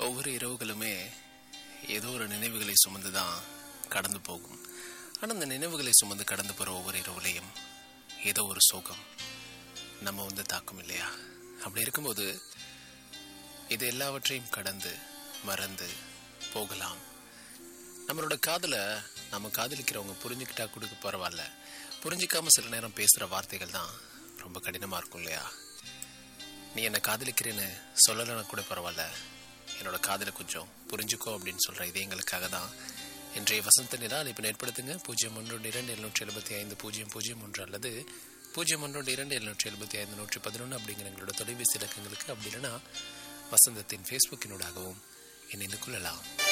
ஒவ்வொரு இரவுகளுமே ஏதோ ஒரு நினைவுகளை சுமந்து தான் கடந்து போகும் ஆனால் அந்த நினைவுகளை சுமந்து கடந்து போகிற ஒவ்வொரு இரவுலையும் ஏதோ ஒரு சோகம் நம்ம வந்து தாக்கும் இல்லையா அப்படி இருக்கும்போது இது எல்லாவற்றையும் கடந்து மறந்து போகலாம் நம்மளோட காதலை நம்ம காதலிக்கிறவங்க புரிஞ்சுக்கிட்டா கொடுக்க பரவாயில்ல புரிஞ்சிக்காம சில நேரம் பேசுகிற வார்த்தைகள் தான் ரொம்ப கடினமாக இருக்கும் இல்லையா நீ என்னை காதலிக்கிறேன்னு சொல்லலைன்னா கூட பரவாயில்ல என்னோட காதலை கொஞ்சம் புரிஞ்சுக்கோ அப்படின்னு சொல்கிற இதயங்களுக்காக தான் இன்றைய வசந்த நிலா இப்போ ஏற்படுத்துங்க பூஜ்ஜியம் ஒன்று இரண்டு எழுநூற்றி எழுபத்தி ஐந்து பூஜ்ஜியம் பூஜ்ஜியம் ஒன்று அல்லது பூஜ்ஜியம் ஒன்று இரண்டு எழுநூற்றி எழுபத்தி ஐந்து நூற்றி பதினொன்று அப்படிங்கிற எங்களோட தொலைபேசி இலக்கங்களுக்கு அப்படி இல்லைன்னா வசந்தத்தின் ஃபேஸ்புக்கினூடாகவும் இணைந்து கொள்ளலாம்